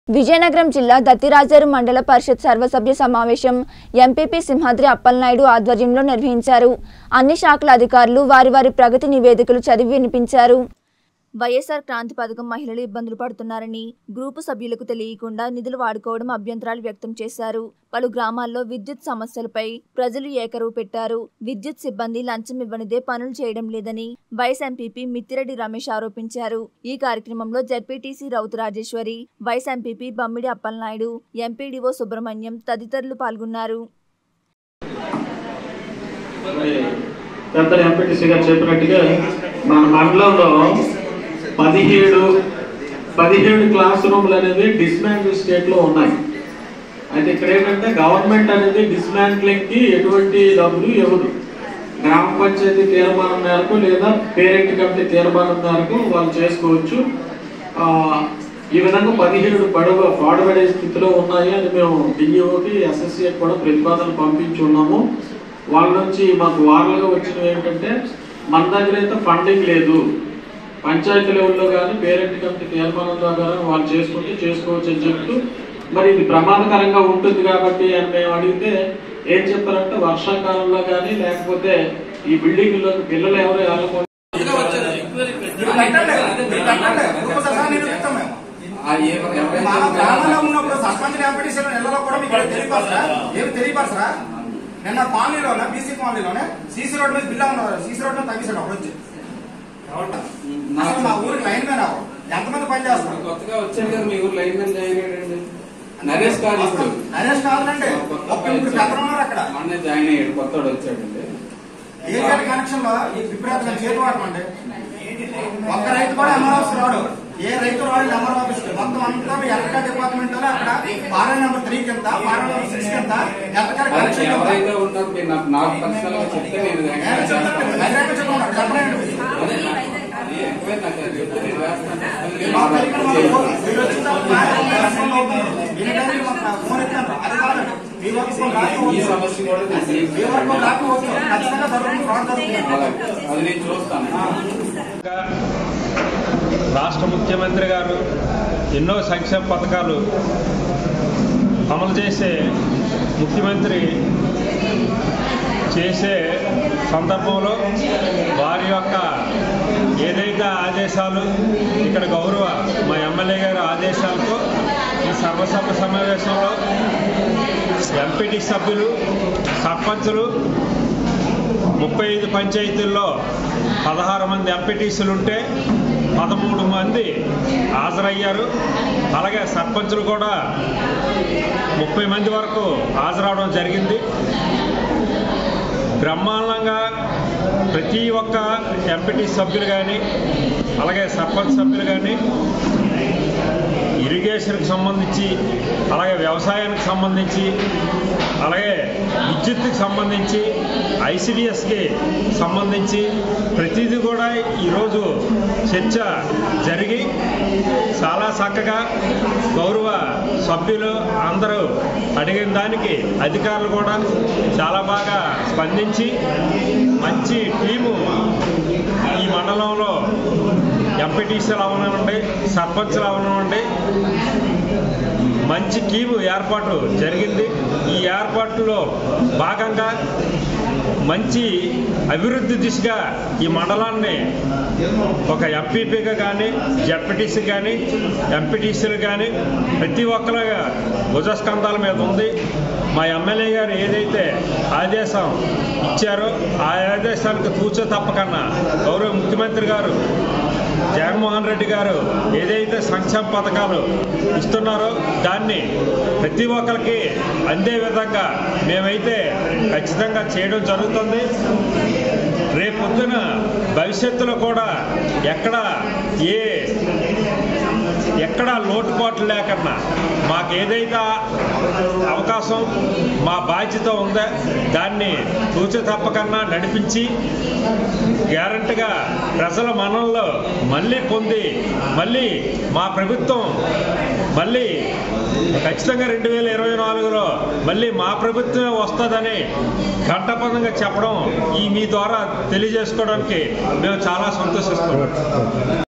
విజయనగరం జిల్లా దత్తిరాజేరు మండల పరిషత్ సర్వసభ్య సమావేశం ఎంపీపీ సింహాద్రి అప్పలనాయుడు ఆధ్వర్యంలో నిర్వహించారు అన్ని శాఖల అధికారులు వారి వారి ప్రగతి నివేదికలు చదివి వినిపించారు వైఎస్ఆర్ క్రాంతి పథకం మహిళలు ఇబ్బందులు పడుతున్నారని గ్రూపు సభ్యులకు తెలియకుండా నిధులు వాడుకోవడం అభ్యంతరాలు వ్యక్తం చేశారు పలు గ్రామాల్లో విద్యుత్ సమస్యలపై ప్రజలు ఏకరువు పెట్టారు విద్యుత్ సిబ్బంది లంచం ఇవ్వనిదే పనులు చేయడం లేదని వైస్ ఎంపీపీ మిత్తిరెడ్డి రమేష్ ఆరోపించారు ఈ కార్యక్రమంలో ZPTC Routhu Rajeswari vice MPP Bammidi Appalanaidu MPDO Subrahmanyam తదితరులు పాల్గొన్నారు మరి పెద్దలు ఎంపీటీసీ గారు చెప్పినట్టుగా మన మండలంలో పదిహేడు పదిహేడు క్లాస్ రూమ్లు అనేవి డిస్మాంటిల్ స్టేట్ లో ఉన్నాయి అయితే ఇక్కడ ఏంటంటే గవర్నమెంట్ అనేది డిస్మాంట్లింగ్ కి ఎటువంటి డబ్బులు ఇవ్వదు గ్రామ పంచాయతీ తీర్మానం మేరకు లేదా పేరెంట్ కమిటీ తీర్మానం మేరకు వాళ్ళు చేసుకోవచ్చు ఆ, ఈ విధంగా పదిహేడు పడవ పాడుపడే స్థితిలో ఉన్నాయి అని మేము డిఈఓకి ఎస్ఎస్సీ కూడా ప్రతిపాదనలు పంపించి ఉన్నాము వాళ్ళ నుంచి మాకు వారాలుగా వచ్చినవి ఏంటంటే మన దగ్గర అయితే ఫండింగ్ లేదు పంచాయతీ లెవెల్లో కానీ పేరెంట్ కమిటీ తీర్మానం ద్వారా వాళ్ళు చేసుకుంటే చేసుకోవచ్చు అని చెప్తూ మరి ఇది ప్రమాదకరంగా ఉంటుంది కాబట్టి అని మేము అడిగితే ఏం చెప్పారంటే వర్షాకాలంలో కానీ లేకపోతే ఈ బిల్డింగ్లో పిల్లలు ఎవరు వెళ్ళకుండా మన గ్రామంలో ఉన్నప్పుడు సర్పంచ్ ఎంపీటీసీలో నెలలో కూడా మీకు తెలియపరచరా ఏమి తెలియపరచరా నిన్న కాలనీలోనే బీసీ కాలనీలోనే సీసీ రోడ్ మీద బిల్లా ఉన్నారు సీసీ రోడ్ మీద తగ్గిస్తాడు ఒకటి వచ్చి అసలు మా ఊరికి లైన్ మ్యాన్ ఎవరు ఎంతమంది పని చేస్తారు కొత్తగా వచ్చాడు కదా మీ ఊరు లైన్ మ్యాన్ జాయిన్ అయ్యాడండి నరేష్ గారు ఇప్పుడు నరేష్ కావాలంటే ఒక్క ముగ్గురు పెద్దలు ఉన్నారు అక్కడ మొన్నే జాయిన్ అయ్యాడు కొత్తవాడు వచ్చాడండి ఏరియల్ కనెక్షన్ లో ఈ విపరీతంగా చేతి వాడటం అంటే ఒక్క రైతు కూడా ఎంఆర్ ఆఫీస్ రాడు ఏ రైతు రాడు ఎంఆర్ ఆఫీస్ కి మొత్తం అంతా ఎలక్ట్రికల్ డిపార్ట్మెంట్ లో అక్కడ పారా నెంబర్ త్రీ కింద పారా నెంబర్ సిక్స్ కింద ఎలక్ట్రికల్ వాళ్ళకి కనెక్షన్ ఎవరైతే ఉంటారో మీరు నాకు నాకు పర్సనల్ గా చెప్తే నేను ఎంక్వైరీ చేస్తాను అదే ఈ ఎంక్వైరీ నాకు అది చెప్తే నేను వేస్తాను మా దగ్గర మన ఫోన్- మీరు వచ్చిన తర్వాత మా దగ్గర రెస్పాండ్ అవుతున్నారు. మీ దగ్గర మాకు ఫోన్ ఎత్తాను. అది కాదు. మీ వరకు ఫోన్ ఈ రాకపోవచ్చు. సమస్య కూడా నేను సేమ్ మీ వరకు ఫోన్ రాకపోవచ్చు. ఖచ్చితంగా జరుగుతుంది. ఫ్రాడ్ జరుగుతుంది. అలాగే. అది నేను చూస్తాను రాష్ట్ర ముఖ్యమంత్రి గారు ఎన్నో సంక్షేమ పథకాలు అమలు చేసే ముఖ్యమంత్రి చేసే సందర్భంలో వారి యొక్క ఏదైతే ఆదేశాలు ఇక్కడ గౌరవ మా ఎమ్మెల్యే గారి ఆదేశాలతో ఈ సర్వసభ సమావేశంలో ఎంపీటీ సభ్యులు సర్పంచులు ముప్పై ఐదు పంచాయతీల్లో పదహారు మంది ఎంపీటీసీలు ఉంటే పదమూడు మంది హాజరయ్యారు అలాగే సర్పంచులు కూడా ముప్పై మంది వరకు హాజరవడం జరిగింది బ్రహ్మాండంగా ప్రతి ఒక్క ఎంపీటీ సభ్యులు కానీ అలాగే సర్పంచ్ సభ్యులు కానీ ఇరిగేషన్కి సంబంధించి అలాగే వ్యవసాయానికి సంబంధించి అలాగే విద్యుత్కి సంబంధించి ఐసిడిఎస్కి సంబంధించి ప్రతిదీ కూడా ఈరోజు చర్చ జరిగి చాలా చక్కగా గౌరవ సభ్యులు అందరూ అడిగిన దానికి అధికారులు కూడా చాలా బాగా స్పందించి మంచి టీము ఈ మండలంలో ఎంపీటీసీలు అవనివ్వండి సర్పంచ్లు అవనివ్వండి మంచి టీము ఏర్పాటు జరిగింది ఈ ఏర్పాటులో భాగంగా మంచి అభివృద్ధి దిశగా ఈ మండలాన్ని ఒక ఎంపీపీగా కానీ జడ్పీటీసీ కానీ ఎంపీటీసీలు కానీ ప్రతి ఒక్కరుగా భుజస్కంధాల మీద ఉంది మా ఎమ్మెల్యే గారు ఏదైతే ఆదేశం ఇచ్చారో ఆ ఆదేశానికి తూచో తప్పకన్నా గౌరవ ముఖ్యమంత్రి గారు జగన్మోహన్ రెడ్డి గారు ఏదైతే సంక్షేమ పథకాలు ఇస్తున్నారో దాన్ని ప్రతి ఒక్కరికి అందే విధంగా మేమైతే ఖచ్చితంగా చేయడం జరుగుతుంది రేపొద్దున భవిష్యత్తులో కూడా ఎక్కడ ఏ ఎక్కడా లోటుపాట్లు లేకన్నా మాకు ఏదైతే అవకాశం మా బాధ్యత ఉందో దాన్ని తూచ తప్పకన్నా నడిపించి గ్యారంటీగా ప్రజల మనంలో మళ్ళీ పొంది మళ్ళీ మా ప్రభుత్వం మళ్ళీ ఖచ్చితంగా రెండు వేల ఇరవై నాలుగులో మళ్ళీ మా ప్రభుత్వమే వస్తుందని ఘంటపదంగా చెప్పడం ఈ మీ ద్వారా తెలియజేసుకోవడానికి మేము చాలా సంతోషిస్తున్నాం